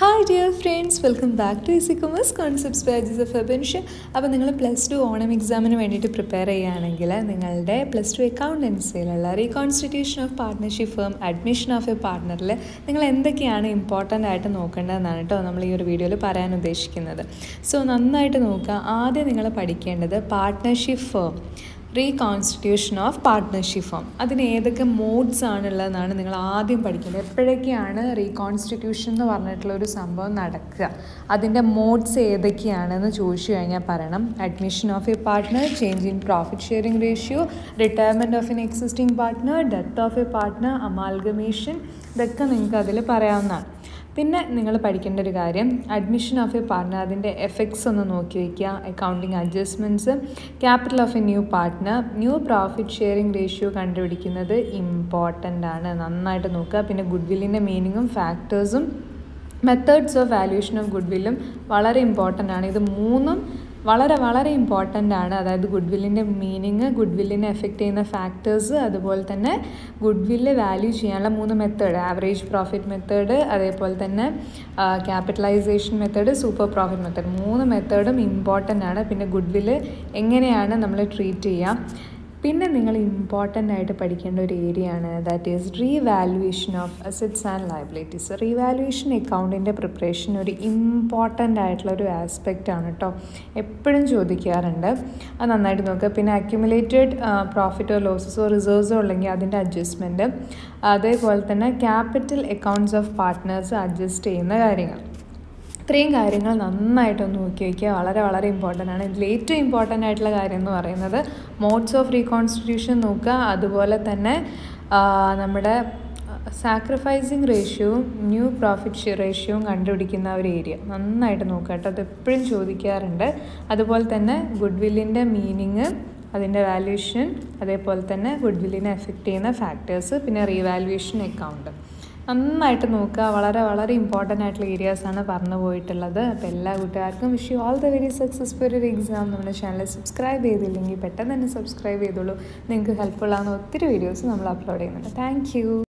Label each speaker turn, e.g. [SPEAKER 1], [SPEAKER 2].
[SPEAKER 1] hi dear friends welcome back to easy commerce concepts ബാജസ് of അബൻഷ അപ്പോൾ നിങ്ങൾ പ്ലസ് ടു ഓണം എക്സാമിന് വേണ്ടിയിട്ട് പ്രിപ്പയർ ചെയ്യുകയാണെങ്കിൽ നിങ്ങളുടെ പ്ലസ് ടു അക്കൗണ്ടൻസിയിലുള്ള reconstitution of partnership firm admission of a പാർട്ട്ണറിൽ നിങ്ങൾ എന്തൊക്കെയാണ് ഇമ്പോർട്ടൻ്റ് ആയിട്ട് നോക്കേണ്ടതെന്നാണ് കേട്ടോ നമ്മൾ ഈ ഒരു വീഡിയോയിൽ പറയാൻ ഉദ്ദേശിക്കുന്നത് സോ നന്നായിട്ട് നോക്കുക ആദ്യം നിങ്ങൾ പഠിക്കേണ്ടത് partnership firm reconstitution of partnership form അതിന് ഏതൊക്കെ മോഡ്സ് ആണുള്ളതെന്നാണ് നിങ്ങൾ ആദ്യം പഠിക്കേണ്ടത് എപ്പോഴൊക്കെയാണ് റീകോൺസ്റ്റിറ്റ്യൂഷൻ എന്ന് പറഞ്ഞിട്ടുള്ള ഒരു സംഭവം നടക്കുക അതിൻ്റെ മോഡ്സ് ഏതൊക്കെയാണെന്ന് ചോദിച്ചു കഴിഞ്ഞാൽ പറയണം admission of a partner change in profit sharing ratio retirement of an existing partner death of a partner amalgamation ഇതൊക്കെ നിങ്ങൾക്ക് അതിൽ പറയാവുന്നതാണ് പിന്നെ നിങ്ങൾ പഠിക്കേണ്ട ഒരു കാര്യം അഡ്മിഷൻ ഓഫ് എ പാർട്ട്ണർ അതിൻ്റെ എഫക്ട്സ് ഒന്ന് നോക്കി വയ്ക്കുക accounting adjustments capital of a new partner new profit sharing ratio കണ്ടുപിടിക്കുന്നത് ഇമ്പോർട്ടൻ്റ് ആണ് നന്നായിട്ട് നോക്കുക പിന്നെ ഗുഡ് വില്ലിൻ്റെ മീനിങ്ങും ഫാക്ടേഴ്സും മെത്തേഡ്സ് ഓഫ് വാല്യൂഷൻ ഓഫ് ഗുഡ് വില്ലും വളരെ ഇമ്പോർട്ടൻ്റ് ആണ് ഇത് മൂന്നും വളരെ വളരെ ഇമ്പോർട്ടൻ്റ് ആണ് അതായത് ഗുഡ് വില്ലിൻ്റെ മീനിങ് ഗുഡ് വില്ലിനെ എഫക്റ്റ് ചെയ്യുന്ന ഫാക്ടേഴ്സ് അതുപോലെ തന്നെ ഗുഡ് വില്ല് വാല്യൂ ചെയ്യാനുള്ള മൂന്ന് മെത്തേഡ് ആവറേജ് പ്രോഫിറ്റ് മെത്തേഡ് അതേപോലെ തന്നെ capitalisation method super profit method മൂന്ന് മെത്തേഡും ഇമ്പോർട്ടൻ്റ് ആണ് പിന്നെ ഗുഡ് വില്ല് എങ്ങനെയാണ് നമ്മൾ ട്രീറ്റ് ചെയ്യുക പിന്നെ നിങ്ങൾ ഇമ്പോർട്ടൻ്റ് ആയിട്ട് പഠിക്കേണ്ട ഒരു ഏരിയ ആണ് that is revaluation of assets and liabilities revaluation അക്കൗണ്ടിൻ്റെ പ്രിപ്പറേഷൻ ഒരു ഇമ്പോർട്ടൻ്റ് ആയിട്ടുള്ള ഒരു ആസ്പെക്റ്റ് ആണ് കേട്ടോ എപ്പോഴും ചോദിക്കാറുണ്ട് അത് നന്നായിട്ട് നോക്കുക പിന്നെ അക്യുമുലേറ്റഡ് പ്രോഫിറ്റോ ലോസസോ റിസർവ്സോ ഉള്ളെങ്കിൽ അതിൻ്റെ അഡ്ജസ്റ്റ്മെൻറ്റ് അതേപോലെ തന്നെ capital accounts of partners adjust ചെയ്യുന്ന കാര്യങ്ങൾ ഇത്രയും കാര്യങ്ങൾ നന്നായിട്ടൊന്ന് നോക്കി വയ്ക്കുക വളരെ വളരെ ഇമ്പോർട്ടൻ്റ് ആണ് ഇതിൽ ഏറ്റവും ഇമ്പോർട്ടൻ്റ് ആയിട്ടുള്ള കാര്യം എന്ന് പറയുന്നത് മോഡ്സ് ഓഫ് റീകോൺസ്റ്റിറ്റ്യൂഷൻ നോക്കുക അതുപോലെ തന്നെ നമ്മുടെ സാക്രിഫൈസിങ് റേഷ്യോവും ന്യൂ പ്രോഫിറ്റ് റേഷ്യോവും കണ്ടുപിടിക്കുന്ന ഒരു ഏരിയ നന്നായിട്ട് നോക്കുക കേട്ടോ അത് എപ്പോഴും ചോദിക്കാറുണ്ട് അതുപോലെ തന്നെ ഗുഡ് വില്ലിൻ്റെ മീനിങ് അതിൻ്റെ വാല്യൂഷൻ അതേപോലെ തന്നെ ഗുഡ് വില്ലിനെ എഫക്റ്റ് ചെയ്യുന്ന ഫാക്ടേഴ്സ് പിന്നെ റീവാലുവേഷൻ അക്കൗണ്ട് നന്നായിട്ട് നോക്കുക വളരെ വളരെ ഇമ്പോർട്ടൻ്റ് ആയിട്ടുള്ള ഏരിയാസാണ് പറഞ്ഞു പോയിട്ടുള്ളത് അപ്പോൾ എല്ലാ കൂട്ടുകാർക്കും wish you all the very successful ഒരു എക്സാം നമ്മുടെ ചാനൽ സബ്സ്ക്രൈബ് ചെയ്തില്ലെങ്കിൽ പെട്ടെന്ന് തന്നെ സബ്സ്ക്രൈബ് ചെയ്തോളൂ നിങ്ങൾക്ക് ഹെൽപ്ഫുൾ ആകുന്ന ഒത്തിരി വീഡിയോസ് നമ്മൾ അപ്ലോഡ് ചെയ്യുന്നുണ്ട് താങ്ക്